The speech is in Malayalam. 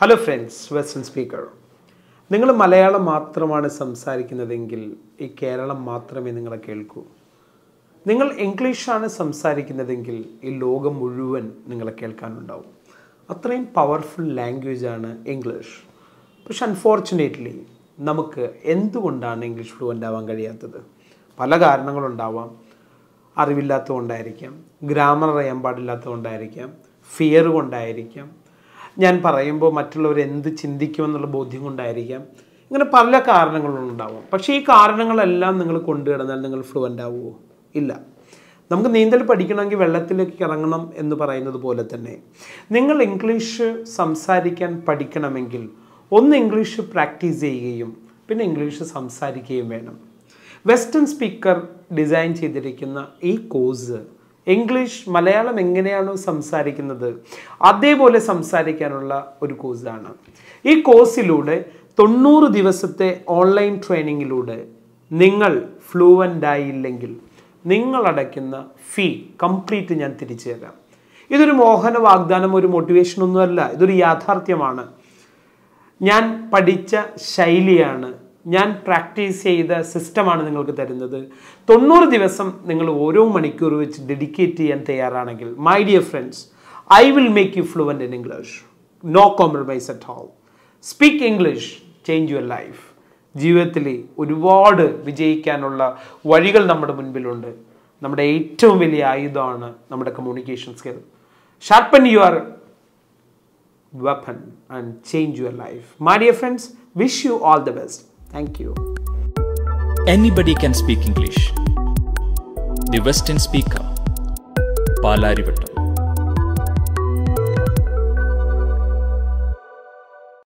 ഹലോ ഫ്രണ്ട്സ് വെസ്റ്റേൺ സ്പീക്കർ നിങ്ങൾ മലയാളം മാത്രമാണ് സംസാരിക്കുന്നതെങ്കിൽ ഈ കേരളം മാത്രമേ നിങ്ങളെ കേൾക്കൂ നിങ്ങൾ ഇംഗ്ലീഷാണ് സംസാരിക്കുന്നതെങ്കിൽ ഈ ലോകം മുഴുവൻ നിങ്ങളെ കേൾക്കാനുണ്ടാവും അത്രയും പവർഫുൾ ലാംഗ്വേജാണ് ഇംഗ്ലീഷ് പക്ഷെ അൺഫോർച്ചുനേറ്റ്ലി നമുക്ക് എന്തുകൊണ്ടാണ് ഇംഗ്ലീഷ് ഫ്ലുവൻ്റ് ആവാൻ കഴിയാത്തത് പല കാരണങ്ങളുണ്ടാവാം അറിവില്ലാത്തതുകൊണ്ടായിരിക്കാം ഗ്രാമർ അറിയാൻ പാടില്ലാത്തതുകൊണ്ടായിരിക്കാം ഫിയർ കൊണ്ടായിരിക്കാം ഞാൻ പറയുമ്പോൾ മറ്റുള്ളവർ എന്ത് ചിന്തിക്കുമെന്നുള്ള ബോധ്യം കൊണ്ടായിരിക്കാം ഇങ്ങനെ പല കാരണങ്ങളുണ്ടാവും പക്ഷേ ഈ കാരണങ്ങളെല്ലാം നിങ്ങൾ കൊണ്ടുകിടന്നാൽ നിങ്ങൾ ഫ്ലുവൻ്റ് ആവുമോ ഇല്ല നമുക്ക് നീന്തൽ പഠിക്കണമെങ്കിൽ വെള്ളത്തിലേക്ക് ഇറങ്ങണം എന്ന് പറയുന്നത് പോലെ തന്നെ നിങ്ങൾ ഇംഗ്ലീഷ് സംസാരിക്കാൻ പഠിക്കണമെങ്കിൽ ഒന്ന് ഇംഗ്ലീഷ് പ്രാക്ടീസ് ചെയ്യുകയും പിന്നെ ഇംഗ്ലീഷ് സംസാരിക്കുകയും വേണം വെസ്റ്റേൺ സ്പീക്കർ ഡിസൈൻ ചെയ്തിരിക്കുന്ന ഈ കോഴ്സ് ഇംഗ്ലീഷ് മലയാളം എങ്ങനെയാണോ സംസാരിക്കുന്നത് അതേപോലെ സംസാരിക്കാനുള്ള ഒരു കോഴ്സാണ് ഈ കോഴ്സിലൂടെ തൊണ്ണൂറ് ദിവസത്തെ ഓൺലൈൻ ട്രെയിനിങ്ങിലൂടെ നിങ്ങൾ ഫ്ലൂവൻ്റ് ആയില്ലെങ്കിൽ നിങ്ങൾ അടയ്ക്കുന്ന ഫീ കംപ്ലീറ്റ് ഞാൻ തിരിച്ചു തരാം ഇതൊരു മോഹന വാഗ്ദാനം ഒരു മോട്ടിവേഷൻ ഒന്നുമല്ല ഇതൊരു യാഥാർത്ഥ്യമാണ് ഞാൻ പഠിച്ച ശൈലിയാണ് ഞാൻ പ്രാക്ടീസ് ചെയ്ത സിസ്റ്റമാണ് നിങ്ങൾക്ക് തരുന്നത് തൊണ്ണൂറ് ദിവസം നിങ്ങൾ ഓരോ മണിക്കൂർ വെച്ച് ഡെഡിക്കേറ്റ് ചെയ്യാൻ തയ്യാറാണെങ്കിൽ my dear friends I will make you fluent in English no compromise at all speak English change your life ജീവിതത്തിൽ ഒരുപാട് വിജയിക്കാനുള്ള വഴികൾ നമ്മുടെ മുൻപിലുണ്ട് നമ്മുടെ ഏറ്റവും വലിയ ആയുധമാണ് നമ്മുടെ communication skill sharpen your weapon and change your life. My dear friends, wish you all the best. Thank you. Anybody can speak English. The Western Speaker. Palarivattom